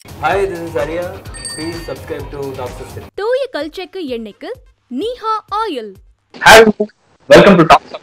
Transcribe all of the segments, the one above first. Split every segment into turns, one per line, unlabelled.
Hi, this is Arya. Please subscribe to Doctor City.
தூய கல்ச்செக்கு எண்ணெய்க்கு நீஹா oil
hi welcome to top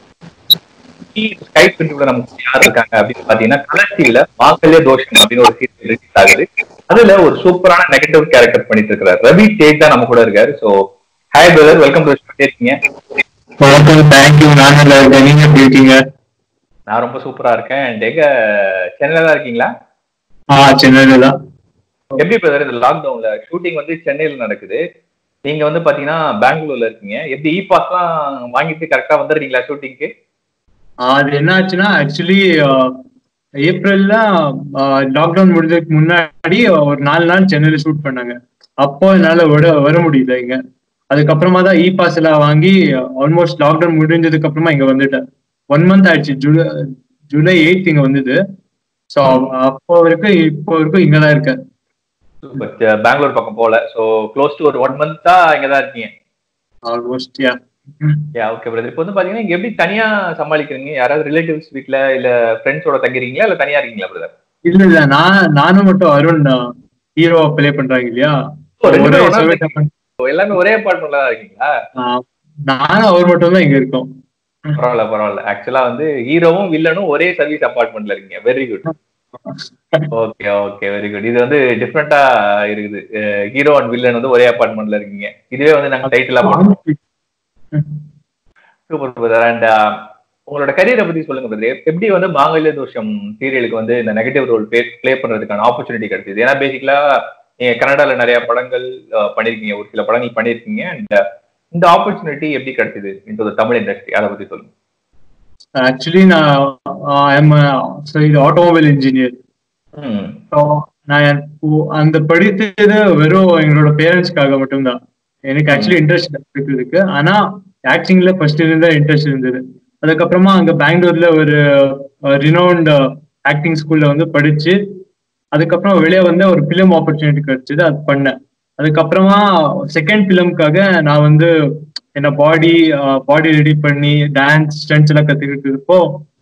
Skype பிரிவுல நமக்கு யார் இருக்காங்க அப்படின்னு பாத்தீங்கன்னா கலர்ச்சியில மாங்கல்ய தோஷம் அப்படின்னு ஒரு சீரியல் ரிலீஸ் ஆகுது அதுல ஒரு சூப்பரான நெகட்டிவ் கேரக்டர் பண்ணிட்டு இருக்காரு ரவி தேஜ் தான் நம்ம கூட இருக்காரு so hi brother welcome to இருக்கீங்க
வணக்கம் தேங்க்யூ நான் நல்லா இருக்கேன் நீங்க எப்படி இருக்கீங்க
நான் ரொம்ப சூப்பரா இருக்கேன் அண்ட் எங்க சென்னையில தான் இருக்கீங்களா
ஆ சென்னையில தான்
எப்படி பிரதர் இந்த லாக்டவுன்ல ஷூட்டிங் வந்து சென்னையில நடக்குது நீங்க வந்து பாத்தீங்கன்னா பெங்களூர்ல இருக்கீங்க எப்படி இ பாஸ்லாம் வாங்கிட்டு கரெக்டா வந்துடுறீங்களா ஷூட்டிங்க்கு
அது என்ன ஆச்சுன்னா ஆக்சுவலி ஏப்ரல்ல லாக்டவுன் முடிஞ்சதுக்கு முன்னாடி ஒரு நாலு நாள் சென்னையில ஷூட் பண்ணாங்க அப்போ என்னால வர வர முடியல இங்க அதுக்கப்புறமா தான் இ பாஸ் எல்லாம் வாங்கி ஆல்மோஸ்ட் லாக்டவுன் முடிஞ்சதுக்கு அப்புறமா இங்க வந்துட்டேன் ஒன் மந்த் ஆயிடுச்சு ஜூலை ஜூலை எயிட் இங்க வந்தது ஸோ அப்போ வரைக்கும் இப்போ வரைக்கும் இங்க தான் இருக்கேன்
பட் பெங்களூர் பக்கம் போல சோ க்ளோஸ் டு ஒரு ஒன் மந்த்தா இங்க தான் இருக்கீங்க
almost yeah
yeah okay brother இப்போ வந்து பாத்தீங்கன்னா இங்க எப்படி தனியா சமாளிக்கிறீங்க யாராவது ரிலேட்டிவ்ஸ் வீட்ல இல்ல ஃப்ரெண்ட்ஸோட தங்கிருக்கீங்களா இல்ல தனியா இருக்கீங்களா பிரதர்
இல்ல இல்ல நான் நானும் மட்டும் அருண் ஹீரோவா ப்ளே பண்றாங்க இல்லையா
ஓ, ரெண்டு
ஒரே
பேரும் ஒண்ணா
survey company.
எல்லாமே ஒரே அபார்ட்மெண்ட்ல தான் இருக்கீங்களா
ஆ, நானும் அவர் மட்டும் தான் இங்க இருக்கோம்
பரவாயில்ல பரவாயில்ல ஆக்சுவலா வந்து ஹீரோவும் வில்லனும் ஒரே சர்வீஸ் அபார்ட்மெண்ட்ல இருக்கீங்க very good okay okay very good இது வந்து டிஃப்ரெண்டா இருக்குது ஹீரோ அண்ட் வில்லன் வந்து ஒரே அபார்ட்மெண்ட்ல இருக்கீங்க இதுவே வந்து நாங்க டைட்டிலா போட்டோம் சூப்பர் பிரதர் அண்ட் உங்களோட கரியரை பத்தி சொல்லுங்க பிரதர் எப்படி வந்து மாங்கல்ய தோஷம் சீரியலுக்கு வந்து இந்த நெகட்டிவ் ரோல் ப்ளே பண்றதுக்கான ஆப்பர்ச்சுனிட்டி கிடைச்சது ஏன்னா பேசிக்கலா நீங்க கனடால நிறைய படங்கள் அஹ், பண்ணிருக்கீங்க ஒரு சில படங்கள் பண்ணிருக்கீங்க அண்ட் இந்த ஆப்பர்ச்சுனிட்டி எப்படி கிடைச்சது இந்த தமிழ் இண்டஸ்ட்ரி அதை பத்தி சொல்லுங்க
ஆக்சுவலி நான் ஐம் இது ஆட்டோமொபைல் இன்ஜினியர்
ம்
நான் இப்போ அந்த படித்தது வெறும் எங்களோட பேரண்ட்ஸ்க்காக மட்டும்தான் எனக்கு ஆக்சுவலி இன்ட்ரெஸ்ட் இருக்கு ஆனா ஆக்டிங்ல ஃபர்ஸ்ட் இருந்த இன்ட்ரெஸ்ட் இருந்தது அதுக்கப்புறமா அங்க பெங்களூர்ல ஒரு ரினவுண்ட் ஆக்டிங் ஸ்கூல்ல வந்து படிச்சு அதுக்கப்புறம் வெளியே வந்து ஒரு ஃபிலிம் ஆப்பர்ச்சுனிட்டி கிடைச்சது அது பண்ணேன் அதுக்கப்புறமா செகண்ட் ஃபிலிம்காக நான் வந்து என்ன பாடி பாடி ரெடி பண்ணி டான்ஸ் ஸ்டன்ஸ் எல்லாம் கத்துக்கிட்டு இருப்போ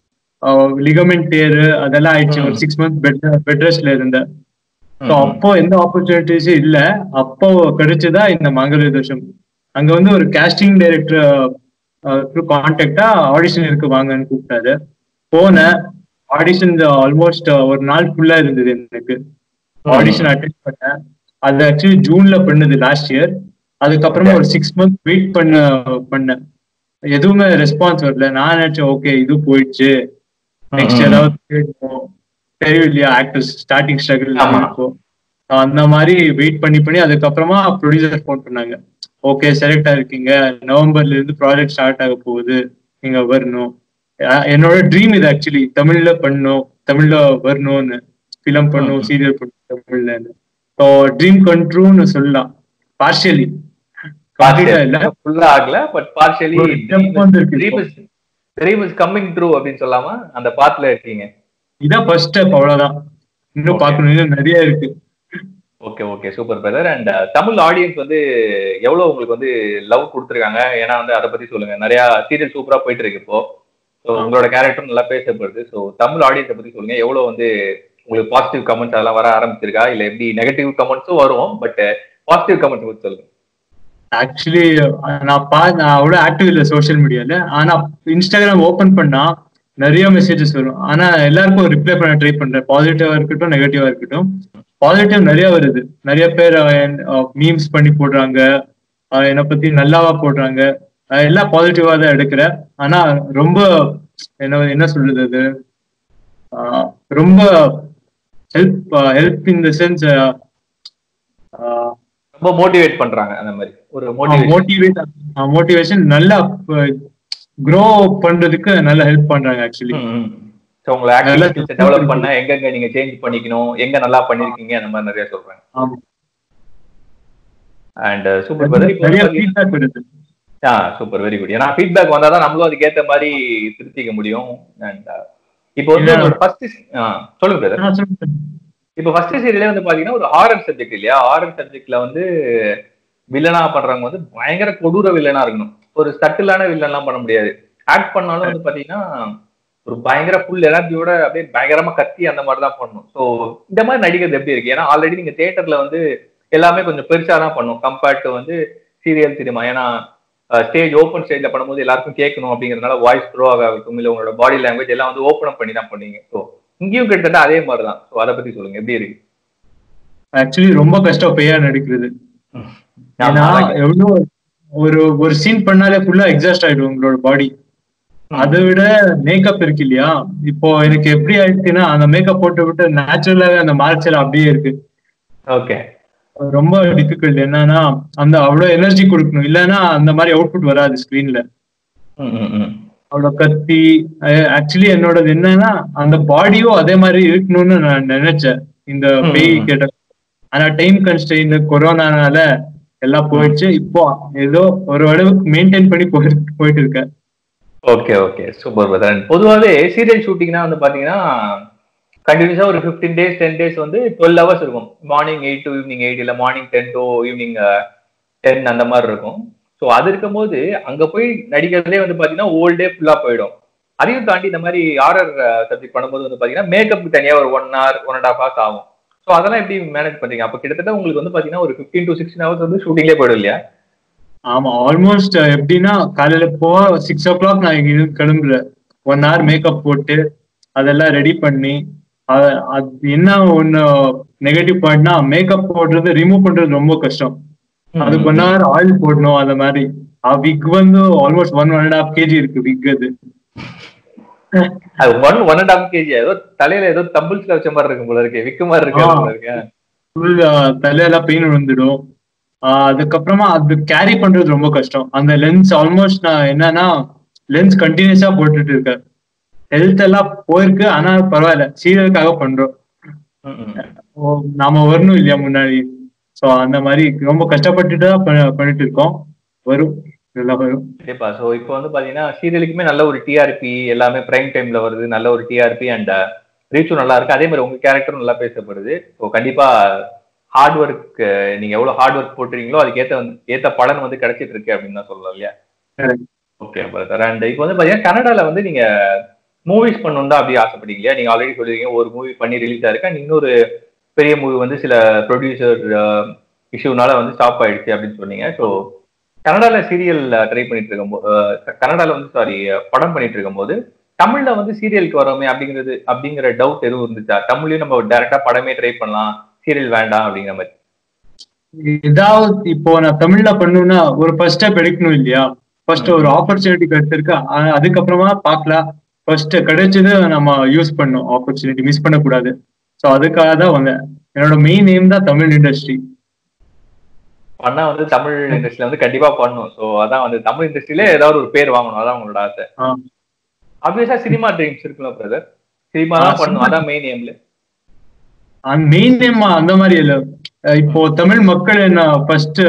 லிகமெண்ட் டேரு அதெல்லாம் ஆயிடுச்சு ஒரு சிக்ஸ் மந்த் பெட் பெட் ரெஸ்ட்ல இருந்தேன் ஸோ அப்போ எந்த ஆப்பர்ச்சுனிட்டிஸும் இல்ல அப்போ கிடைச்சதா இந்த மங்கள தோஷம் அங்க வந்து ஒரு காஸ்டிங் டைரக்டர் கான்டாக்டா ஆடிஷன் இருக்கு வாங்கன்னு கூப்பிட்டாரு போனேன் ஆடிஷன் ஆல்மோஸ்ட் ஒரு நாள் ஃபுல்லா இருந்தது எனக்கு ஆடிஷன் அட்டென்ட் பண்ணேன் அது ஆக்சுவலி ஜூன்ல பண்ணது லாஸ்ட் இயர் அதுக்கப்புறமா ஒரு சிக்ஸ் மந்த் வெயிட் பண்ண பண்ணேன் எதுவுமே ரெஸ்பான்ஸ் வரல நான் நினைச்சேன் ஓகே இது போயிடுச்சு நெக்ஸ்ட் ஏதாவது தேடணும். தெரியும் இல்லையா ஆக்டர்ஸ் ஸ்டார்டிங் ஸ்ட்ரகிள்
ஆமா.
இருக்கும் அந்த மாதிரி வெயிட் பண்ணி பண்ணி அதுக்கப்புறமா ப்ரொடியூசர் ஃபோன் பண்ணாங்க ஓகே செலக்ட் ஆயிருக்கீங்க நவம்பர்ல இருந்து ப்ராஜெக்ட் ஸ்டார்ட் ஆக போகுது நீங்க வரணும் அஹ் என்னோட ட்ரீம் இது ஆக்சுவலி தமிழ்ல பண்ணணும் தமிழ்ல வரணும்னு ஃபிலிம் பண்ணணும் சீரியல் பண்ணணும் தமிழ்ல ஸோ ட்ரீம் கண்ட்ரூன்னு சொல்லலாம் பார்ஷியலி கம்ப்ளீட்டா இல்ல
ஃபுல்லா ஆகல பட் பார்ஷியலி
ஒரு step வந்திருக்கு
dream is dream is coming true அப்படின்னு சொல்லாம அந்த பாத்துல இருக்கீங்க
இதான் ஃபர்ஸ்ட் ஸ்டெப் அவ்வளவுதான் இன்னும்
Okay.
பார்க்கணும் இன்னும் நிறைய இருக்கு
okay okay super brother and Tamil audience வந்து எவ்வளவு உங்களுக்கு வந்து லவ் கொடுத்துருக்காங்க ஏன்னா வந்து அதை பத்தி சொல்லுங்க நிறைய சீரியல் சூப்பரா போயிட்டு இருக்கு இப்போ ஸோ உங்களோட கேரக்டர் நல்லா பேசப்படுது ஸோ தமிழ் ஆடியன்ஸை பத்தி சொல்லுங்க எவ்வளவு வந்து உங்களுக்கு பாசிட்டிவ் கமெண்ட்ஸ் அதெல்லாம் வர ஆரம்பிச்சிருக்கா இல்ல எப்படி நெகட்டிவ் கமெண்ட்ஸும் வரும் பட் பாசிட்டிவ் கமெண்ட்ஸ் பத்தி சொல்லுங்க
ஆக்சுவலி நான் பா நான் அவ்வளோ ஆக்டிவ் இல்லை சோஷியல் மீடியால ஆனா இன்ஸ்டாகிராம் ஓபன் பண்ணா நிறைய மெசேஜஸ் வரும் ஆனா எல்லாருக்கும் ரிப்ளை பண்ண ட்ரை பண்றேன் பாசிட்டிவா இருக்கட்டும் நெகட்டிவா இருக்கட்டும் பாசிட்டிவ் நிறைய வருது நிறைய பேர் மீம்ஸ் பண்ணி போடுறாங்க அஹ் என்னை பத்தி நல்லாவா போடுறாங்க அஹ் எல்லாம் பாசிட்டிவா தான் எடுக்கிறேன் ஆனா ரொம்ப என்ன என்ன சொல்றது அது அஹ் ரொம்ப help help in the sense
ரொம்ப மோட்டிவேட் பண்றாங்க அந்த மாதிரி ஒரு மோட்டிவேட்
மோட்டிவேட் மோட்டிவேஷன் நல்லா க்ரோ பண்றதுக்கு நல்லா ஹெல்ப் பண்றாங்க ஆக்சுவலி
ஸோ உங்களை
நல்லா
ஆக்டிவிட்டிஸ் டெவலப் பண்ண எங்கெங்க நீங்க சேஞ்ச் பண்ணிக்கணும் எங்க நல்லா பண்ணிருக்கீங்க அந்த மாதிரி நிறைய சொல்றாங்க அண்ட் சூப்பர் பிரதர் இப்போ
நிறைய
வந்து
ஃபீட்பேக் வருது
ஆ சூப்பர் வெரி குட் ஏன்னா ஃபீட்பேக் வந்தா தான் நம்மளும் அதுக்கேத்த மாதிரி திருத்திக்க முடியும் அண்ட் இப்போ வந்து
Yeah.
ஃபர்ஸ்ட் சொல்லுங்க பிரதர்
ஆ, சொல்லுங்க.
இப்போ ஃபர்ஸ்ட் சீரியலே வந்து பாத்தீங்கன்னா ஒரு ஹாரர் சப்ஜெக்ட் இல்லையா ஹாரர் சப்ஜெக்ட்ல வந்து வில்லனா பண்றவங்க வந்து பயங்கர கொடூர வில்லனா இருக்கணும் ஒரு சட்டிலான வில்லன்லாம் பண்ண முடியாது ஆக்ட் பண்ணாலும் வந்து பாத்தீங்கன்னா ஒரு பயங்கர ஃபுல் எனர்ஜியோட அப்படியே பயங்கரமா கத்தி அந்த மாதிரி தான் பண்ணணும் ஸோ இந்த மாதிரி நடிக்கிறது எப்படி இருக்கு ஏன்னா ஆல்ரெடி நீங்க தியேட்டர்ல வந்து எல்லாமே கொஞ்சம் பெருசா தான் பண்ணும் கம்பேர்ட் டு வந்து சீரியல் சினிமா ஏன்னா ஸ்டேஜ் ஓப்பன் ஸ்டேஜ்ல பண்ணும்போது எல்லாருக்கும் கேட்கணும் அப்படிங்கறதுனால வாய்ஸ் த்ரோ ஆகட்டும் இல்ல உங்களோட பாடி லாங்குவேஜ் எல்லாம் வந்து ஓப்பன் அப் பண்ணி தான் பண்ணீங்க ஸோ இங்கேயும் கிட்டத்தட்ட அதே மாதிரி தான் ஸோ அதை பத்தி சொல்லுங்க எப்படி இருக்கு
ஆக்சுவலி ரொம்ப கஷ்டம் பேயா நடிக்கிறது ஏன்னா எவ்வளவு ஒரு ஒரு சீன் பண்ணாலே ஃபுல்லா எக்ஸாஸ்ட் ஆயிடும் உங்களோட பாடி அதை விட மேக்கப் இருக்கு இல்லையா இப்போ எனக்கு எப்படி ஆயிடுச்சுன்னா அந்த மேக்கப் போட்டு விட்டு நேச்சுரலாவே அந்த மார்ச்சல் அப்படியே இருக்கு
ஓகே
ரொம்ப டிஃபிகல்ட் என்னன்னா அந்த அவ்வளவு எனர்ஜி கொடுக்கணும் இல்லைன்னா அந்த மாதிரி அவுட்புட் வராது ஸ்கிரீன்ல அவ்வளவு கத்தி ஆக்சுவலி என்னோடது என்னன்னா அந்த பாடியும் அதே மாதிரி இருக்கணும்னு நான் நினைச்சேன் இந்த பேய் கேட்ட ஆனா டைம் கன்ஸ்டைன் கொரோனானால எல்லாம் போயிடுச்சு இப்போ ஏதோ ஒரு அளவுக்கு மெயின்டைன் பண்ணி போயிட்டு போயிட்டு இருக்கேன்
ஓகே ஓகே சூப்பர் பிரதர் பொதுவாகவே சீரியல் ஷூட்டிங்னா வந்து பாத்தீங்கன்னா கண்டினியூஸா ஒரு ஃபிஃப்டீன் டேஸ் டென் டேஸ் வந்து டுவெல் ஹவர்ஸ் இருக்கும் morning eight to evening eight இல்லை morning ten to evening ten அந்த மாதிரி இருக்கும் ஸோ அது இருக்கும்போது அங்க போய் நடிக்கிறதே வந்து பாத்தீங்கன்னா ஓல் டே ஃபுல்லா போயிடும் அதையும் தாண்டி இந்த மாதிரி ஆர்ஆர் சப்ஜெக்ட் பண்ணும்போது வந்து பாத்தீங்கன்னா மேக்கப் தனியா ஒரு one hour one and half hours ஆகும் ஸோ அதெல்லாம் எப்படி மேனேஜ் பண்றீங்க அப்போ கிட்டத்தட்ட உங்களுக்கு வந்து பாத்தீங்கன்னா ஒரு ஃபிஃப்டீன் டு சிக்ஸ்டீன் ஹவர்ஸ் வந்து ஷூட்டிங்லேயே போயிடும் இல்லையா
ஆமா ஆல்மோஸ்ட் எப்படின்னா காலையில போ சிக்ஸ் ஓ கிளாக் நான் இங்க இருந்து கிளம்புறேன் ஒன் ஹவர் மேக்கப் போட்டு அதெல்லாம் ரெடி பண்ணி அது என்ன ஒன்னு நெகட்டிவ் பாயிண்ட்னா மேக்கப் போடுறது ரிமூவ் பண்றது ரொம்ப கஷ்டம் அதுக்கு ஒன் ஹவர் ஆயில் போடணும் அந்த மாதிரி விக் வந்து almost one one and half KG இருக்கு விக் அது
அது one one and half KG ஏதோ தலையில ஏதோ தம்பிள்ஸ்ல வச்ச மாதிரி இருக்கும் போல இருக்கு விக்கு மாதிரி இருக்கு போல இருக்கு
ஃபுல் தலையெல்லாம் பெயின் விழுந்துடும் அதுக்கப்புறமா அது கேரி பண்றது ரொம்ப கஷ்டம் அந்த லென்ஸ் ஆல்மோஸ்ட் நான் என்னன்னா லென்ஸ் கண்டினியூஸா போட்டுட்டு இருக்கேன் ஹெல்த் எல்லாம் போயிருக்கு ஆனா பரவாயில்ல சீரியலுக்காக பண்றோம் நாம வரணும் இல்லையா முன்னாடி சோ அந்த மாதிரி ரொம்ப கஷ்டப்பட்டுட்டு தான் பண்ணிட்டு இருக்கோம் வரும் எல்லாம் வரும்
கண்டிப்பா சோ இப்போ வந்து பாத்தீங்கன்னா சீரியலுக்குமே நல்ல ஒரு டிஆர்பி எல்லாமே பிரைம் டைம்ல வருது நல்ல ஒரு டிஆர்பி அண்ட் ரீச்சும் நல்லா இருக்கு அதே மாதிரி உங்க கேரக்டரும் நல்லா பேசப்படுது ஸோ கண்டிப்பா ஹார்ட் ஒர்க் நீங்க எவ்வளவு ஹார்ட் ஒர்க் போட்டுறீங்களோ அதுக்கு ஏத்த வந்து ஏத்த பலன் வந்து கிடைச்சிட்டு இருக்கு அப்படின்னு தான் சொல்லலாம் இல்லையா ஓகே பிரதர் அண்ட் இப்போ வந்து பாத்தீங்கன்னா கனடால வந்து நீங்க மூவிஸ் பண்ணணும் தான் அப்படியே ஆசைப்படுறீங்க இல்லையா நீங்க ஆல்ரெடி சொல்லிருக்கீங்க ஒரு மூவி பண்ணி ரிலீஸ் ஆயிருக்கு அண்ட் இன்னொரு பெரிய மூவி வந்து சில ப்ரொடியூசர் இஷ்யூனால வந்து ஸ்டாப் ஆயிடுச்சு அப்படின்னு சொன்னீங்க ஸோ கனடால சீரியல் ட்ரை பண்ணிட்டு இருக்கும்போது கனடால வந்து சாரி படம் பண்ணிட்டு இருக்கும்போது தமிழ்ல வந்து சீரியலுக்கு வரோமே அப்படிங்கிறது அப்படிங்கிற டவுட் எதுவும் இருந்துச்சா தமிழ்லயும் நம்ம டைரக்டா படமே ட்ரை பண்ணலாம் சீரியல் வேண்டாம் அப்படிங்கிற மாதிரி
ஏதாவது இப்போ நான் தமிழ்ல பண்ணணும்னா ஒரு ஃபர்ஸ்ட் ஸ்டெப் எடுக்கணும் இல்லையா ஃபர்ஸ்ட் ஒரு ஆப்பர்ச்சுனிட்டி கிடைச்சிருக்கு அதுக்கப்புறமா பார்க்கலாம் ஃபர்ஸ்ட் கிடைச்சது நம்ம யூஸ் பண்ணும் ஆப்பர்ச்சுனிட்டி மிஸ் பண்ணக்கூடாது ஸோ அதுக்காக தான் வந்தேன் என்னோட மெயின் எய்ம் தான் தமிழ் இண்டஸ்ட்ரி
பண்ணா வந்து தமிழ் இண்டஸ்ட்ரியில வந்து கண்டிப்பா பண்ணும் ஸோ அதான் வந்து தமிழ் இண்டஸ்ட்ரியில ஏதாவது ஒரு பேர் வாங்கணும் அதான் உங்களோட ஆசை ஆப்வியஸா சினிமா ட்ரீம்ஸ் இருக்குல்ல பிரதர் சினிமா தான் பண்ணும் அதான் மெயின் எய்ம்ல
மெயின் நேம் அந்த மாதிரி இல்ல இப்போ தமிழ் மக்கள் என்ன ஃபர்ஸ்ட்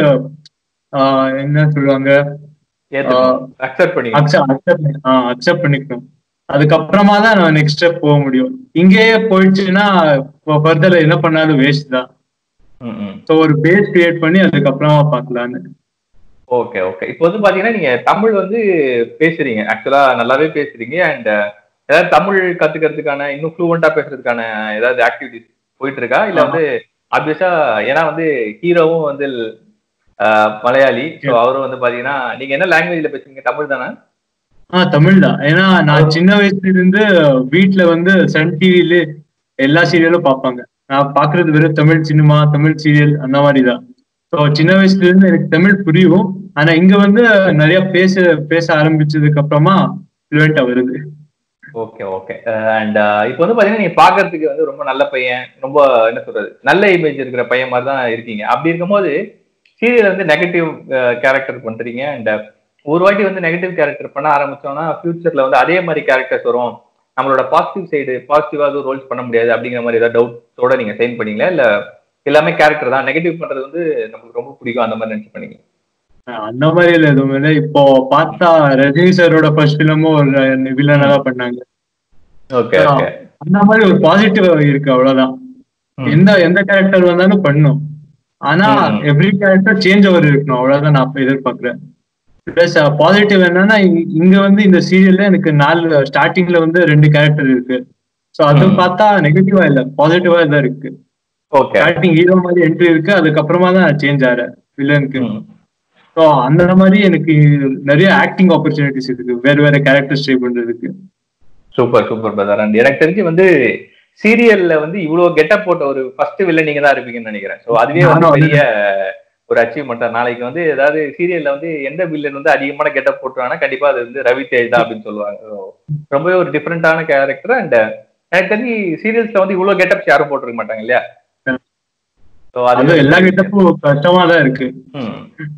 என்ன சொல்லுவாங்க
அக்செப்ட் பண்ணி
அக்செப்ட் பண்ணிக்கணும் அதுக்கப்புறமா தான் நான் நெக்ஸ்ட் ஸ்டெப் போக முடியும் இங்கேயே போயிடுச்சுன்னா ஃபர்தர்ல என்ன பண்ணாலும் வேஸ்ட் தான் ஸோ ஒரு பேஸ் கிரியேட் பண்ணி அதுக்கப்புறமா பார்க்கலான்னு
ஓகே ஓகே இப்போ வந்து பாத்தீங்கன்னா நீங்க தமிழ் வந்து பேசுறீங்க ஆக்சுவலா நல்லாவே பேசுறீங்க அண்ட் ஏதாவது தமிழ் கத்துக்கிறதுக்கான இன்னும் ஃப்ளூவெண்டா பேசுறதுக்கான ஏதாவது ஆக்டிவிட்டிஸ் போயிட்டு இருக்கா இல்ல வந்து ஆப்வியஸா ஏன்னா வந்து ஹீரோவும் வந்து மலையாளி ஸோ அவரும் வந்து பாத்தீங்கன்னா நீங்க என்ன லாங்குவேஜ்ல பேசுறீங்க தமிழ் தானே
ஆ தமிழ் தான் ஏன்னா நான் சின்ன வயசுல இருந்து வீட்டுல வந்து சன் டிவில எல்லா சீரியலும் பார்ப்பாங்க நான் பாக்குறது வெறும் தமிழ் சினிமா தமிழ் சீரியல் அந்த மாதிரி தான் ஸோ சின்ன வயசுல இருந்து எனக்கு தமிழ் புரியும் ஆனா இங்க வந்து நிறைய பேச பேச ஆரம்பிச்சதுக்கு அப்புறமா ஃப்ளூவெண்டா வருது
ஓகே ஓகே அண்ட் இப்போ வந்து பாத்தீங்கன்னா நீங்க பாக்குறதுக்கு வந்து ரொம்ப நல்ல பையன் ரொம்ப என்ன சொல்றது நல்ல இமேஜ் இருக்கிற பையன் மாதிரி தான் இருக்கீங்க அப்படி இருக்கும்போது சீரியல் வந்து நெகட்டிவ் கேரக்டர் பண்றீங்க அண்ட் ஒரு வாட்டி வந்து நெகட்டிவ் கேரக்டர் பண்ண ஆரம்பிச்சோம்னா ஃபியூச்சர்ல வந்து அதே மாதிரி கேரக்டர்ஸ் வரும் நம்மளோட பாசிட்டிவ் சைடு பாசிட்டிவா எதுவும் ரோல்ஸ் பண்ண முடியாது அப்படிங்கிற மாதிரி ஏதாவது டவுட்ஸோட நீங்க சைன் பண்ணீங்களா இல்ல எல்லாமே கேரக்டர் தான் நெகட்டிவ் பண்றது வந்து நமக்கு ரொம்ப பிடிக்கும் அந்த மாதிரி நினைச்சு பண்ணீங்க
அந்த மாதிரி இல்ல எதுவும் இல்லை இப்போ பார்த்தா ரஜினி சாரோட ஃபர்ஸ்ட் ஃபிலிமும் ஒரு வில்லனா தான் பண்ணாங்க
ஓகே ஓகே
அந்த மாதிரி ஒரு பாசிட்டிவ் இருக்கு அவ்வளவுதான் எந்த எந்த கேரக்டர் வந்தாலும் பண்ணும் ஆனா எவ்ரி கேரக்டர் சேஞ்ச் ஓவர் இருக்கணும் அவ்வளவுதான் நான் எதிர்பார்க்கிறேன் பிளஸ் பாசிட்டிவ் என்னன்னா இங்க- இங்க வந்து இந்த சீரியல்ல எனக்கு நாலு ஸ்டார்டிங்ல வந்து ரெண்டு கேரக்டர் இருக்கு சோ அது
ம்.
பார்த்தா நெகட்டிவா இல்ல பாசிட்டிவா தான் இருக்கு
ஓகே
ஸ்டார்டிங் ஹீரோ மாதிரி என்ட்ரி இருக்கு அதுக்கப்புறமா தான் சேஞ்ச் ஆறேன் வில்லனுக்கு ஸோ அந்த மாதிரி எனக்கு நிறைய ஆக்டிங் ஆப்பர்ச்சுனிட்டிஸ் இருக்கு வேற வேற கேரக்டர்ஸ் ட்ரை பண்றதுக்கு
சூப்பர் சூப்பர் பிரதர் அண்ட் எனக்கு தெரிஞ்சு வந்து சீரியல்ல வந்து இவ்வளவு கெட்டப் போட்ட ஒரு ஃபர்ஸ்ட் வில்லன் நீங்க தான் இருப்பீங்கன்னு நினைக்கிறேன் சோ அதுவே வந்து
நானும்
பெரிய ஒரு அச்சீவ்மெண்ட் தான் நாளைக்கு வந்து ஏதாவது சீரியல்ல வந்து எந்த வில்லன் வந்து அதிகமான கெட்டப் போட்டுருவாங்கன்னா கண்டிப்பா அது வந்து ரவி தேஜ் தான் அப்படின்னு சொல்லுவாங்க So, ரொம்பவே ஒரு டிஃப்ரெண்டான கேரக்டர் அண்ட் எனக்கு தெரிஞ்சு சீரியல்ஸ்ல வந்து இவ்வளவு கெட்டப்ஸ் யாரும் போட்டிருக்க மாட்டாங்க இல்லையா So, அது
அது எல்லா கிட்டப்பும் கஷ்டமா தான் இருக்கு
ம்.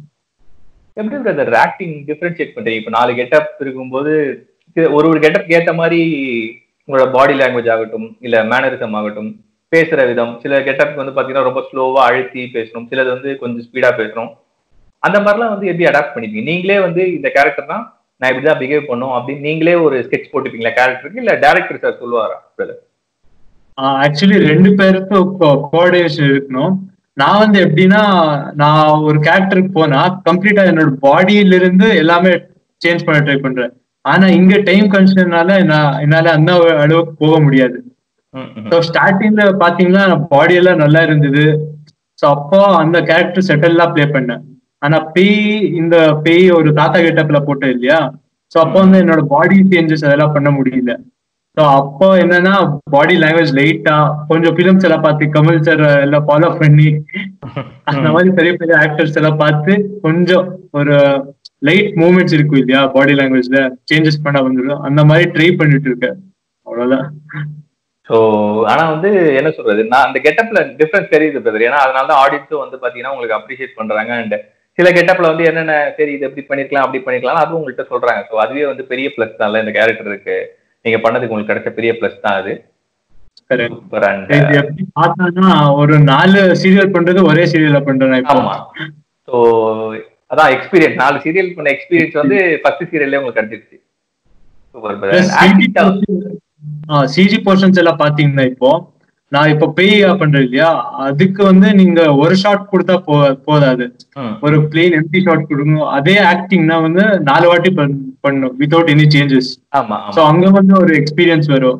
எப்படி பிரதர் ஆக்டிங் டிஃபரன்ஷியேட் பண்றீங்க இப்போ நாலு கெட்டப் இருக்கும்போது இது ஒரு ஒரு கெட்டப் ஏத்த மாதிரி உங்களோட பாடி லாங்குவேஜ் ஆகட்டும் இல்ல மேனரிசம் ஆகட்டும் பேசுற விதம் சில கெட்டப் வந்து பாத்தீங்கன்னா ரொம்ப ஸ்லோவா அழுத்தி பேசணும் சிலது வந்து கொஞ்சம் ஸ்பீடா பேசணும் அந்த மாதிரிலாம் வந்து எப்படி அடாப்ட் பண்ணிப்பீங்க நீங்களே வந்து இந்த கேரக்டர் தான் நான் இப்படிதான் பிஹேவ் பண்ணும் அப்படின்னு நீங்களே ஒரு ஸ்கெட்ச் போட்டுப்பீங்களா கேரக்டருக்கு இல்ல டேரக்டர் சார் சொல்லுவாரா பிரதர்
ஆக்சுவலி ரெண்டு பேருக்கும் கோஆர்டினேஷன் இருக்கணும் நான் வந்து எப்படின்னா நான் ஒரு கேரக்டருக்கு போனா கம்ப்ளீட்டா என்னோட பாடியில இருந்து எல்லாமே சேஞ்ச் பண்ண ட்ரை பண்றேன் ஆனா இங்க டைம் கன்ஸ்டன்ட்னால நான் என்னால அந்த அளவுக்கு போக முடியாது ஸோ ஸ்டார்டிங்ல பாத்தீங்கன்னா பாடி எல்லாம் நல்லா இருந்தது ஸோ அப்போ அந்த கேரக்டர் செட்டில்லாம் ப்ளே பண்ணேன் ஆனா பேய் இந்த பேய் ஒரு தாத்தா கெட்டப்ல போட்டேன் இல்லையா ஸோ அப்போ வந்து என்னோட பாடி சேஞ்சஸ் அதெல்லாம் பண்ண முடியல ஸோ அப்போ என்னன்னா பாடி லாங்குவேஜ் லைட்டா கொஞ்சம் ஃபிலிம்ஸ் எல்லாம் பார்த்து கமல் சார் எல்லாம் ஃபாலோ பண்ணி அந்த மாதிரி பெரிய பெரிய ஆக்டர்ஸ் எல்லாம் பார்த்து கொஞ்சம் ஒரு லைட் மூமெண்ட்ஸ் இருக்கும் இல்லையா பாடி லாங்குவேஜ்ல சேஞ்சஸ் பண்ண வந்துடும் அந்த மாதிரி ட்ரை பண்ணிட்டு இருக்கேன் அவ்வளவுதான்
ஸோ ஆனா வந்து என்ன சொல்றது நான் அந்த கெட்டப்ல டிஃபரன்ஸ் தெரியுது பிரதர் ஏன்னா அதனால தான் ஆடியன்ஸும் வந்து பாத்தீங்கன்னா உங்களுக்கு அப்ரிஷியேட் பண்றாங்க அண்ட் சில கெட்டப்ல வந்து என்னென்ன சரி இது எப்படி பண்ணிருக்கலாம் அப்படி பண்ணிருக்கலாம் அதுவும் உங்கள்கிட்ட சொல்றாங்க ஸோ அதுவே வந்து பெரிய பிளஸ் தான் இந்த கேரக்டருக்கு நீங்க பண்ணதுக்கு உங்களுக்கு கிடைச்ச பெரிய பிளஸ் தான் அது
Correct.
சூப்பர் அண்ட்
இது எப்படி பார்த்தான்னா ஒரு நாலு சீரியல் பண்றது ஒரே சீரியல்ல பண்றேன் நான் இப்போ
ஆமா ஸோ அதான் எக்ஸ்பீரியன்ஸ் நாலு சீரியல் பண்ண எக்ஸ்பீரியன்ஸ் வந்து ஃபர்ஸ்ட் சீரியல்லே உங்களுக்கு கிடைச்சிருச்சு சூப்பர் பிரதர்
சிஜி போர்ஷன்ஸ் எல்லாம் பாத்தீங்கன்னா இப்போ நான் இப்போ பேய் பண்றேன் இல்லையா அதுக்கு வந்து நீங்க ஒரு ஷாட் கொடுத்தா போ போதாது ஒரு பிளெயின் எம்டி ஷாட் கொடுங்க அதே ஆக்டிங்னா வந்து நாலு வாட்டி பண்- பண்ணும் வித்தவுட் எனி சேஞ்சஸ்
ஆமா
ஸோ
ஆமா
அங்க வந்து ஒரு எக்ஸ்பீரியன்ஸ் வரும்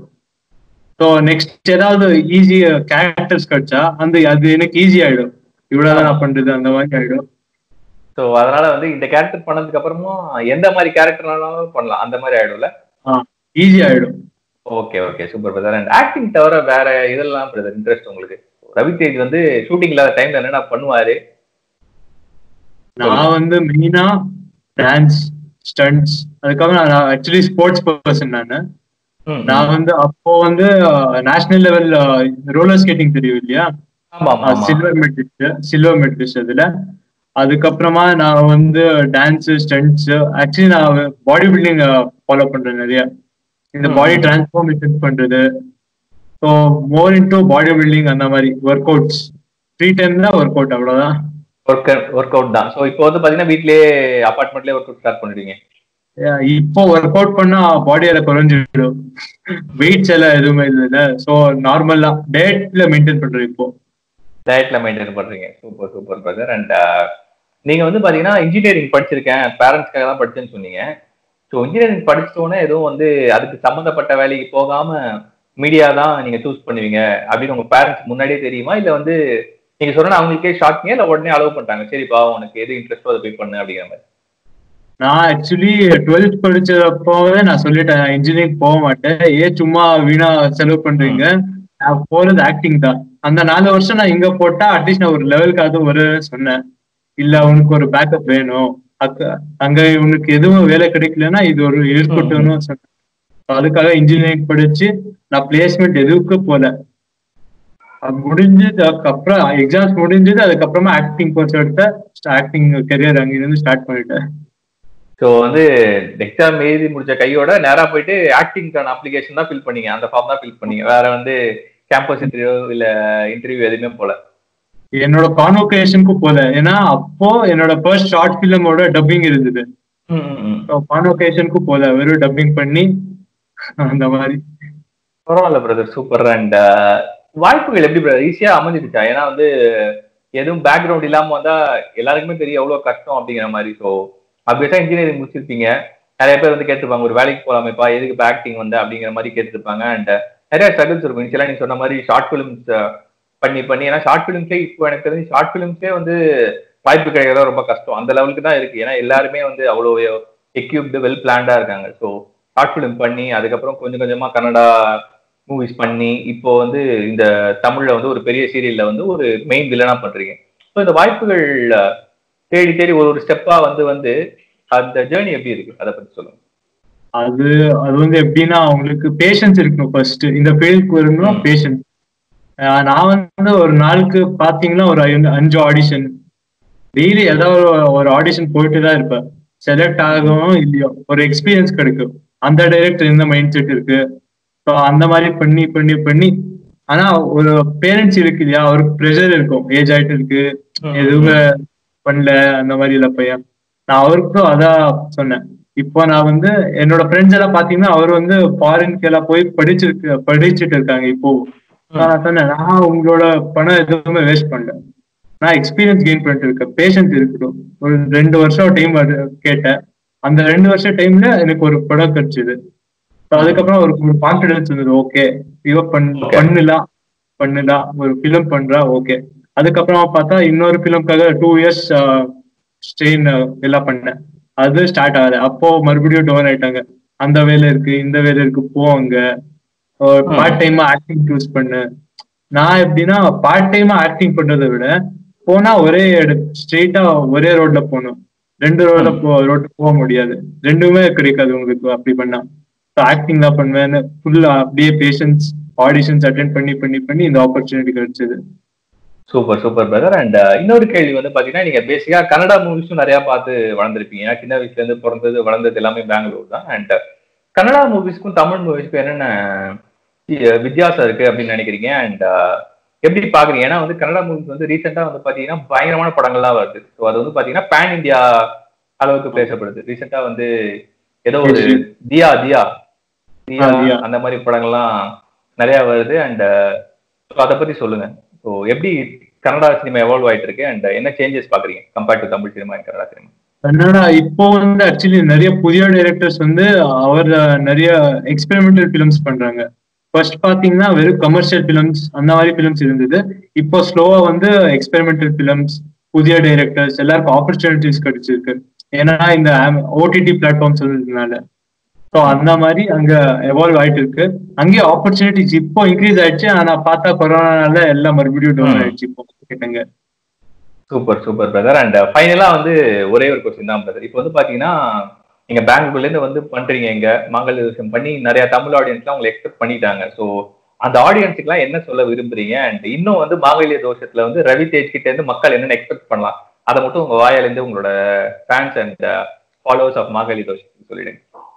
ஸோ நெக்ஸ்ட் ஏதாவது ஈஸி கேரக்டர்ஸ் கிடைச்சா அந்த அது எனக்கு ஈஸி ஆயிடும் இவ்வளவுதான் நான் பண்றது அந்த மாதிரி ஆயிடும்
ஸோ அதனால வந்து இந்த கேரக்டர் பண்ணதுக்கு அப்புறமும் எந்த மாதிரி கேரக்டர்னாலும் பண்ணலாம் அந்த மாதிரி ஆயிடும்ல
ஈஸி ஆயிடும்
okay okay super brother and acting தவிர வேற இதெல்லாம் பிரதர் இன்ட்ரெஸ்ட் உங்களுக்கு ரவி தேஜ் வந்து ஷூட்டிங் இல்லாத டைம்ல என்னென்ன பண்ணுவாரு
நான் வந்து மெயினா டான்ஸ் ஸ்டண்ட்ஸ் அதுக்கப்புறம் நான் ஆக்சுவலி ஸ்போர்ட்ஸ் பர்சன் நான்
ம்,
நான் வந்து அப்போ வந்து நேஷனல் லெவல் ரோலர் ஸ்கேட்டிங் தெரியும் இல்லையா
ஆமா ஆமா ஆமா
சில்வர் மெடலிஸ்ட் சில்வர் மெடலிஸ்ட் அதுல அதுக்கப்புறமா நான் வந்து டான்ஸ் ஸ்டண்ட்ஸ் ஆக்சுவலி நான் பாடி பில்டிங் ஃபாலோ பண்றேன் நிறைய இந்த
ம்.
பாடி டிரான்ஸ்ஃபார்மேஷன் பண்றது so more into body building அந்த மாதிரி ஒர்க் அவுட்ஸ் ஃப்ரீ டைம் தான் ஒர்க் அவுட் அவ்வளவுதான்
ஒர்க் ஒர்க் அவுட் தான் ஸோ இப்போ வந்து பாத்தீங்கன்னா வீட்லயே அபார்ட்மெண்ட்லயே ஒர்க் அவுட் ஸ்டார்ட் பண்ணிடுவீங்க
Yeah, இப்போ ஒர்க் அவுட் பண்ணா பாடியில குறைஞ்சிடும் வெயிட்ஸ் எல்லாம் எதுவுமே இல்லை ஸோ நார்மலா டேட்ல மெயின்டைன் பண்றேன் இப்போ
டயட்ல மெயின்டைன் பண்றீங்க சூப்பர் சூப்பர் பிரதர் அண்ட் நீங்க வந்து பாத்தீங்கன்னா இன்ஜினியரிங் படிச்சிருக்கேன் பேரண்ட்ஸ்க்காக தான் படிச்சேன்னு சொன்னீங்க ஸோ இன்ஜினியரிங் படிச்சிட்டோன்னே எதுவும் வந்து அதுக்கு சம்மந்தப்பட்ட வேலைக்கு போகாம மீடியா தான் நீங்க சூஸ் பண்ணுவீங்க அப்படின்னு உங்க பேரண்ட்ஸ் முன்னாடியே தெரியுமா இல்ல வந்து நீங்க சொன்னா அவங்களுக்கே ஷாக்கிங்க இல்ல உடனே அலோவ் பண்ணிட்டாங்க சரிப்பா உனக்கு எது இன்ட்ரெஸ்டோ அதை போய் பண்ணு அப்படிங்கிற மாதிரி
நான் ஆக்சுவலி டுவெல்த் படிச்சப்பவே நான் சொல்லிட்டேன் இன்ஜினியரிங் போக மாட்டேன் ஏன் சும்மா வீணா செலவு பண்றீங்க நான் போறது ஆக்டிங் தான் அந்த நாலு வருஷம் நான் இங்க போட்டா அட்லீஸ்ட் நான் ஒரு லெவலுக்காவது ஒரு சொன்னேன் இல்ல உனக்கு ஒரு பேக்கப் வேணும் அக்க- அங்க உனக்கு எதுவும் வேலை கிடைக்கலன்னா இது ஒரு இருக்கட்டும்னு சொன்னேன் அதுக்காக இன்ஜினியரிங் படிச்சு நான் பிளேஸ்மெண்ட் எதுக்கு போல அது முடிஞ்சது அதுக்கப்புறம் எக்ஸாம்ஸ் முடிஞ்சது அதுக்கப்புறமா ஆக்டிங் கோர்ஸ் எடுத்தேன் ஆக்டிங் கெரியர் அங்கிருந்து ஸ்டார்ட் பண்ணிட்டேன்
ஸோ வந்து எக்ஸாம் எழுதி முடிச்ச கையோட நேரா போயிட்டு ஆக்டிங்கான அப்ளிகேஷன் தான் ஃபில் பண்ணீங்க அந்த ஃபார்ம் தான் ஃபில் பண்ணீங்க வேற வந்து கேம்பஸ் இன்டர்வியூ இல்ல இன்டர்வியூ எதுவுமே போல
என்னோட கான்வொகேஷனுக்கும் போல ஏன்னா அப்போ என்னோட ஃபர்ஸ்ட் ஷார்ட் ஃபிலிமோட டப்பிங் இருந்தது
ம், ம், ம்.
கான்வொகேஷனுக்கும் போல வெறும் டப்பிங் பண்ணி அந்த மாதிரி
பரவாயில்ல பிரதர் சூப்பர் அண்ட் வாய்ப்புகள் எப்படி பிரதர் ஈஸியா அமைஞ்சிருச்சா ஏன்னா வந்து எதுவும் பேக்ரவுண்ட் இல்லாம வந்தா எல்லாருக்குமே தெரியும் எவ்வளவு கஷ்டம் அப்படிங்கிற மாதிரி ஸோ அப்படியே இன்ஜினியரிங் முடிச்சிருப்பீங்க நிறைய பேர் வந்து கேட்டிருப்பாங்க ஒரு வேலைக்கு போலாமேப்பா எதுக்கு இப்போ ஆக்டிங் வந்து அப்படிங்கிற மாதிரி கேட்டிருப்பாங்க அண்ட் நிறைய ஸ்ட்ரகிள்ஸ் இருக்கும் இனிஷியலாக நீங்க சொன்ன மாதிரி ஷார்ட் ஃபிலிம்ஸ் பண்ணி பண்ணி ஏன்னா ஷார்ட் ஃபிலிம்ஸே இப்போ எனக்கு தெரிஞ்சு ஷார்ட் ஃபிலிம்ஸே வந்து வாய்ப்பு கிடைக்கிறது ரொம்ப கஷ்டம் அந்த லெவலுக்கு தான் இருக்கு ஏன்னா எல்லாருமே வந்து அவ்வளோ எக்யூப்டு வெல் பிளான்டா இருக்காங்க ஸோ ஷார்ட் ஃபிலிம் பண்ணி அதுக்கப்புறம் கொஞ்சம் கொஞ்சமா கன்னடா மூவிஸ் பண்ணி இப்போ வந்து இந்த தமிழ்ல வந்து ஒரு பெரிய சீரியல்ல வந்து ஒரு மெயின் வில்லனா பண்றீங்க ஸோ இந்த வாய்ப்புகள் அஹ், தேடி தேடி ஒரு ஒரு ஸ்டெப்பா வந்து வந்து அந்த ஜேர்னி எப்படி இருக்கு அதை பத்தி சொல்லுங்க
அது அது வந்து எப்படின்னா அவங்களுக்கு பேஷன்ஸ் இருக்கணும் ஃபர்ஸ்ட் இந்த ஃபீல்டுக்கு வரணும்
ம்.
பேஷன்ஸ் நான் வந்து ஒரு நாளுக்கு பாத்தீங்கன்னா ஒரு ஐந்து- அஞ்சு ஆடிஷன் டெய்லி ஏதாவது ஒரு- ஒரு ஆடிஷன் போயிட்டு தான் இருப்பேன் செலக்ட் ஆகவும் இல்லையோ ஒரு எக்ஸ்பீரியன்ஸ் கிடைக்கும் அந்த டைரக்டர் இந்த மைண்ட் செட் இருக்கு ஸோ அந்த மாதிரி பண்ணி பண்ணி பண்ணி ஆனா ஒரு பேரண்ட்ஸ் இருக்கு இல்லையா ஒரு ப்ரெஷர் இருக்கும் ஏஜ் ஆயிட்டு இருக்கு எதுவுமே பண்ணல அந்த மாதிரி இல்ல பையன் நான் அவருக்கும் அதான் சொன்னேன் இப்போ நான் வந்து என்னோட ஃப்ரெண்ட்ஸ் எல்லாம் பாத்தீங்கன்னா அவர் வந்து ஃபாரின்க்கு எல்லாம் போய் படிச்சிருக்கு படிச்சுட்டு இருக்காங்க இப்போ நான் சொன்னேன் நான் உங்களோட பணம் எதுவுமே வேஸ்ட் பண்ணல நான் எக்ஸ்பீரியன்ஸ் கெயின் பண்ணிட்டு இருக்கேன் பேஷன்ஸ் இருக்கட்டும் ஒரு ரெண்டு வருஷம் டைம் கேட்டேன் அந்த ரெண்டு வருஷம் டைம்ல எனக்கு ஒரு படம் கிடைச்சது So அதுக்கப்புறம் ஒரு ஒரு கான்பிடன்ஸ் இருந்தது ஓகே இவ பண்
Okay.
பண்ணலாம் பண்ணலாம் ஒரு ஃபிலிம் பண்றா ஓகே அதுக்கப்புறம் பார்த்தா இன்னொரு ஃபிலிம்காக டூ இயர்ஸ் ஸ்ட்ரெயின் எல்லாம் பண்ணேன் அது ஸ்டார்ட் ஆகுது அப்போ மறுபடியும் டோன் ஆயிட்டாங்க அந்த வேலை இருக்கு இந்த வேலை இருக்கு போங்க பார்ட் டைமா ஆக்டிங் சூஸ் பண்ணு நான் எப்படின்னா பார்ட் டைமா ஆக்டிங் பண்றதை விட போனா ஒரே ஸ்ட்ரெயிட்டா ஒரே ரோட்ல போகணும் ரெண்டு ரோட்ல போ ரோட்டு போக முடியாது ரெண்டுமே கிடைக்காது உங்களுக்கு அப்படி பண்ணா ஆக்டிங் தான் பண்ணுவேன் ஃபுல்லா அப்படியே பேஷன்ஸ் ஆடிஷன்ஸ் அட்டென்ட் பண்ணி பண்ணி பண்ணி இந்த ஆப்பர்ச்சுனிட்டி கிடைச்சது
சூப்பர் சூப்பர் பிரதர் அண்ட் இன்னொரு கேள்வி வந்து பாத்தீங்கன்னா நீங்க பேசிக்கா கன்னடா மூவிஸும் நிறைய பார்த்து வளர்ந்துருப்பீங்க ஏன்னா சின்ன வயசுல இருந்து பிறந்தது வளர்ந்தது எல்லாமே பெங்களூர் தான் அண்ட் கன்னடா மூவிஸ்க்கும் தமிழ் மூவிஸ்க்கும் என்னென்ன வி- வித்தியாசம் இருக்கு அப்படின்னு நினைக்கிறீங்க அண்ட் எப்படி பாக்குறீங்க ஏன்னா வந்து கன்னடா மூவிஸ் வந்து ரீசெண்டா வந்து பாத்தீங்கன்னா பயங்கரமான படங்கள்லாம் வருது ஸோ அது வந்து பாத்தீங்கன்னா பேன் இந்தியா அளவுக்கு பேசப்படுது ரீசெண்டா வந்து ஏதோ ஒரு தியா தியா தியா
ஆ, தியா.
அந்த மாதிரி படங்கள்லாம் நிறைய வருது அண்ட் அதை பத்தி சொல்லுங்க ஸோ எப்படி கன்னடா சினிமா எவால்வ் ஆயிட்டு இருக்கு அண்ட் என்ன சேஞ்சஸ் பாக்குறீங்க compared to Tamil cinema and Kannada cinema
Kannada இப்போ வந்து ஆக்சுவலி நிறைய புதிய டைரக்டர்ஸ் வந்து அவர் நிறைய எக்ஸ்பெரிமெண்டல் ஃபிலிம்ஸ் பண்றாங்க ஃபர்ஸ்ட் பாத்தீங்கன்னா வெறும் கமர்ஷியல் ஃபிலிம்ஸ் அந்த மாதிரி ஃபிலிம்ஸ் இருந்தது இப்போ ஸ்லோவா வந்து எக்ஸ்பெரிமெண்டல் ஃபிலிம்ஸ் புதிய டைரக்டர்ஸ் எல்லாருக்கும் ஆப்பர்ச்சுனிட்டிஸ் கிடைச்சிருக்கு ஏன்னா இந்த ஓடிடி பிளாட்ஃபார்ம்ஸ் வந்ததுனால ஸோ அந்த மாதிரி அங்க எவால்வ் ஆயிட்டு இருக்கு அங்கேயே ஆப்பர்ச்சுனிட்டிஸ் இப்போ இன்க்ரீஸ் ஆயிடுச்சு ஆனா பார்த்தா கொரோனால எல்லாம் மறுபடியும் டவுன்
ம்.
ஆயிடுச்சு இப்போ கேட்டங்க
சூப்பர் சூப்பர் பிரதர் அண்ட் ஃபைனலா வந்து ஒரே ஒரு கொஸ்டின் தான் பிரதர் இப்போ வந்து பாத்தீங்கன்னா நீங்க பெங்களூர்ல இருந்து வந்து பண்றீங்க இங்க மாங்கல்ய தோஷம் பண்ணி நிறைய தமிழ் ஆடியன்ஸ்லாம் உங்களை எக்ஸ்பெக்ட் பண்ணிட்டாங்க ஸோ அந்த ஆடியன்ஸுக்குலாம் என்ன சொல்ல விரும்புறீங்க அண்ட் இன்னும் வந்து மாங்கல்ய தோஷத்துல வந்து ரவி தேஜ் கிட்ட இருந்து மக்கள் என்னென்ன எக்ஸ்பெக்ட் பண்ணலாம் அதை மட்டும் உங்க வாயால இருந்து உங்களோட ஃபேன்ஸ் அண்ட் ஃபாலோவர்ஸ் ஆஃப் மாங்கல்ய தோஷத்துக்கு சொல்லிடுங்க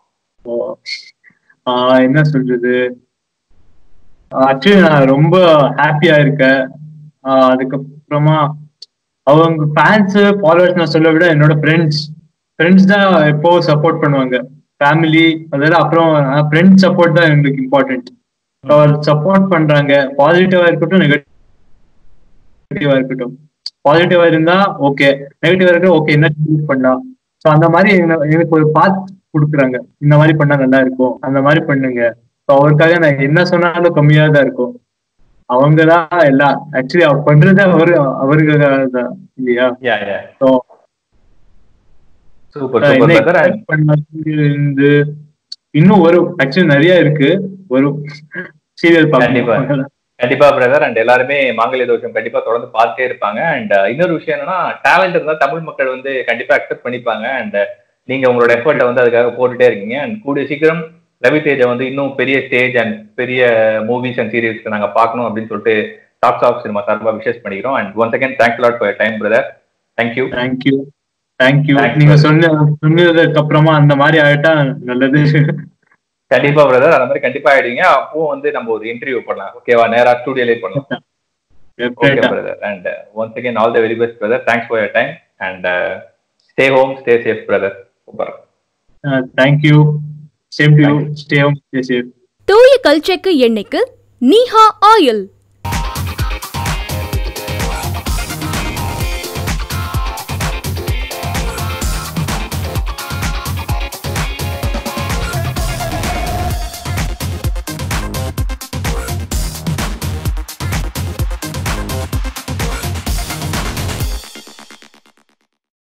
ஆஹ் என்ன சொல்றது ஆக்சுவலி நான் ரொம்ப ஹாப்பியா இருக்கேன் ஆஹ் அதுக்கப்புறமா அவங்க ஃபேன்ஸ் ஃபாலோவர்ஸ் நான் சொல்ல விட என்னோட ஃப்ரெண்ட்ஸ் ஃப்ரெண்ட்ஸ் தான் எப்போ சப்போர்ட் பண்ணுவாங்க ஃபேமிலி அதெல்லாம் அப்புறம் ஃப்ரெண்ட்ஸ் சப்போர்ட் தான் எங்களுக்கு இம்பார்ட்டன்ட் அவர் சப்போர்ட் பண்றாங்க பாசிட்டிவா இருக்கட்டும் நெகட்டிவா இருக்கட்டும் பாசிட்டிவா இருந்தா ஓகே நெகட்டிவா இருக்க ஓகே என்ன change பண்ணலாம் ஸோ அந்த மாதிரி என்ன- எனக்கு ஒரு பாத் கொடுக்குறாங்க இந்த மாதிரி பண்ணா நல்லா இருக்கும் அந்த மாதிரி பண்ணுங்க ஸோ அவருக்காக நான் என்ன சொன்னாலும் கம்மியா தான் இருக்கும் அவங்க தான் எல்லாம் ஆக்சுவலி அவர் பண்றது அவரு அவருக்காக தான் இல்லையா
யா யா
ஸோ
சூப்பர்
என்ன
சூப்பர் பிரதர்
expect பண்ணது இருந்து இன்னும் வரும் ஆக்சுவலி நிறைய இருக்கு வரும் சீரியல்
கண்டிப்பா.
பார்க்கலாம்
கண்டிப்பா பிரதர் அண்ட் எல்லாருமே மாங்கல்ய தோஷம் கண்டிப்பா தொடர்ந்து பார்த்துட்டே இருப்பாங்க அண்ட் இன்னொரு விஷயம் என்னன்னா டேலண்ட் இருந்தா தமிழ் மக்கள் வந்து கண்டிப்பா அக்செப்ட் பண்ணிப்பாங்க அண்ட் நீங்க உங்களோட எஃபர்ட்டை வந்து அதுக்காக போட்டுட்டே இருக்கீங்க அண்ட் கூடிய சீக்கிரம் ரவி தேஜை வந்து இன்னும் பெரிய ஸ்டேஜ் அண்ட் பெரிய மூவிஸ் அண்ட் சீரியல்ஸ்க்கு நாங்க பார்க்கணும் அப்படின்னு சொல்லிட்டு டாக்ஸ் ஆஃப் சினிமா சார்பா விஷஸ் பண்ணிக்கிறோம் and once again thanks lot for time brother thank you
thank you thank you
Thanks,
நீங்க
brother.
சொன்ன சொன்னதுக்கு அப்புறமா அந்த மாதிரி ஆயிட்டா நல்லது
கண்டிப்பா பிரதர் அந்த மாதிரி கண்டிப்பா ஆயிடுங்க அப்போ வந்து நம்ம ஒரு இன்டர்வியூ பண்ணலாம் ஓகேவா நேரா ஸ்டூடியோலே பண்ணலாம் okay
Definitely.
Brother and once again all the very best brother thanks for your time and stay home stay safe brother super
Uh, thank you. Same to you. Stay home. Stay safe.
தூய கல்ச்செக்கு எண்ணெய்க்கு நீஹா oil